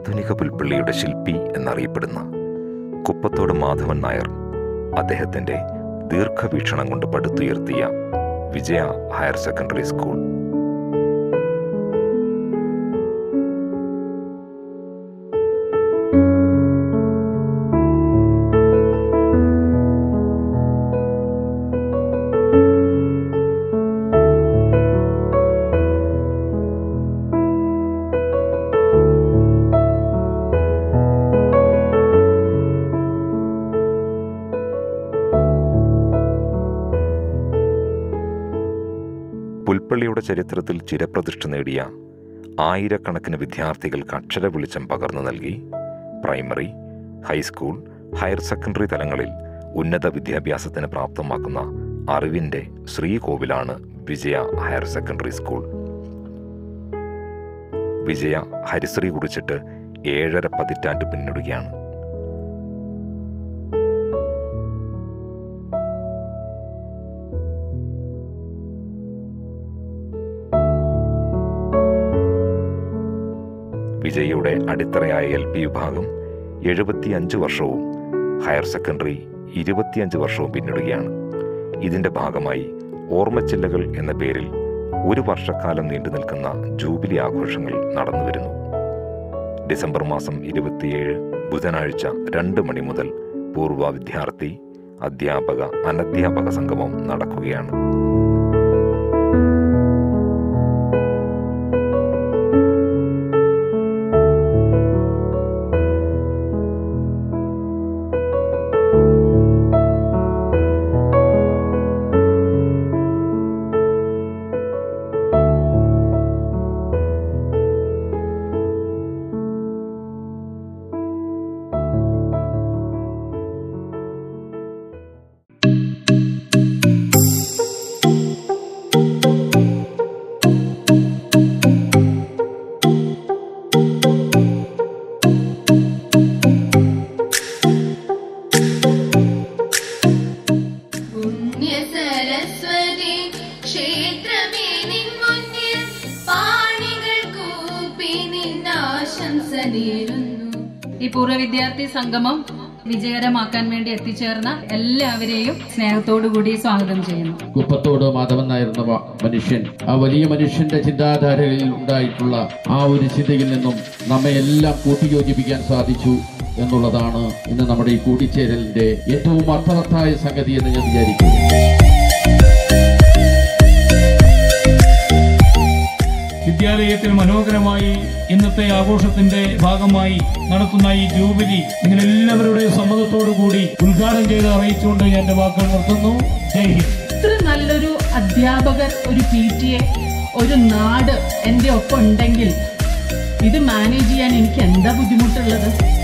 ആധുനിക പുൽപ്പള്ളിയുടെ ശില്പി എന്നറിയപ്പെടുന്ന കുപ്പത്തോട് മാധവൻ നായർ അദ്ദേഹത്തിൻ്റെ ദീർഘവീക്ഷണം കൊണ്ട് പടുത്തുയർത്തിയ വിജയ ഹയർ സെക്കൻഡറി സ്കൂൾ പുൽപ്പള്ളിയുടെ ചരിത്രത്തിൽ ചിരപ്രതിഷ്ഠ നേടിയ ആയിരക്കണക്കിന് വിദ്യാർത്ഥികൾക്ക് അക്ഷര വെളിച്ചം പകർന്നു നൽകി പ്രൈമറി ഹൈസ്കൂൾ ഹയർ സെക്കൻഡറി തലങ്ങളിൽ ഉന്നത വിദ്യാഭ്യാസത്തിന് പ്രാപ്തമാക്കുന്ന അറിവിൻ്റെ ശ്രീകോവിലാണ് Vijaya higher secondary school Vijaya ഹരിശ്രീ കുറിച്ചിട്ട് ഏഴര പതിറ്റാണ്ട് പിന്നിടുകയാണ് വിജയയുടെ അടിത്തറയായ എൽ പി വിഭാഗം എഴുപത്തിയഞ്ച് വർഷവും ഹയർ സെക്കൻഡറി ഇരുപത്തിയഞ്ച് വർഷവും പിന്നിടുകയാണ് ഇതിന്റെ ഭാഗമായി ഓർമ്മച്ചില്ലകൾ എന്ന പേരിൽ ഒരു വർഷക്കാലം നീണ്ടു നിൽക്കുന്ന ജൂബിലി ആഘോഷങ്ങൾ നടന്നുവരുന്നു ഡിസംബർ മാസം ഇരുപത്തിയേഴ് ബുധനാഴ്ച രണ്ട് മണി മുതൽ പൂർവ്വ വിദ്യാർത്ഥി അധ്യാപക അനധ്യാപക സംഗമം നടക്കുകയാണ് പുണ്യ സരസ്വതി ക്ഷേത്രമേ നിൻ മുന്നിൽ പാണികൾ കൂപ്പി നിന്നാശംസ നേരുന്നു ഈ പൂർവ്വ വിദ്യാർത്ഥി സംഗമം വിജയകരമാക്കാൻ വേണ്ടി എത്തിച്ചേർന്ന എല്ലാവരെയും സ്നേഹത്തോടുകൂടി സ്വാഗതം ചെയ്യുന്നു കുപ്പത്തോട് മാധവൻ നായർ എന്ന മ- മനുഷ്യൻ ആ വലിയ മനുഷ്യന്റെ ചിന്താധാരകളിൽ ഉണ്ടായിട്ടുള്ള ആ ഒരു ചിന്തയിൽ നിന്നും നമ്മെ എല്ലാം കൂട്ടിയോജിപ്പിക്കാൻ സാധിച്ചു എന്നുള്ളതാണ് ഇന്ന് നമ്മുടെ ഈ കൂടിച്ചേരലിന്റെ ഏറ്റവും അർത്ഥവത്തായ സംഗതി എന്ന് ഞാൻ വിചാരിക്കുന്നു വിദ്യാലയത്തിൽ മനോഹരമായി ഇന്നത്തെ ആഘോഷത്തിന്റെ ഭാഗമായി നടത്തുന്ന ഈ ജൂബിലി നിങ്ങൾ എല്ലാവരുടെയും സമ്മതത്തോടു കൂടി ഉദ്ഘാടനം ചെയ്ത് അറിയിച്ചുകൊണ്ട് ഞാൻ എന്റെ വാക്കുകൾ നിർത്തുന്നു ജയ് ഹിന്ദ് ഇത്ര നല്ലൊരു അധ്യാപകർ ഒരു പി ടി എ ഒരു നാട് എൻ്റെ ഒപ്പം ഉണ്ടെങ്കിൽ ഇത് മാനേജ് ചെയ്യാൻ എനിക്ക് എന്താ ബുദ്ധിമുട്ടുള്ളത്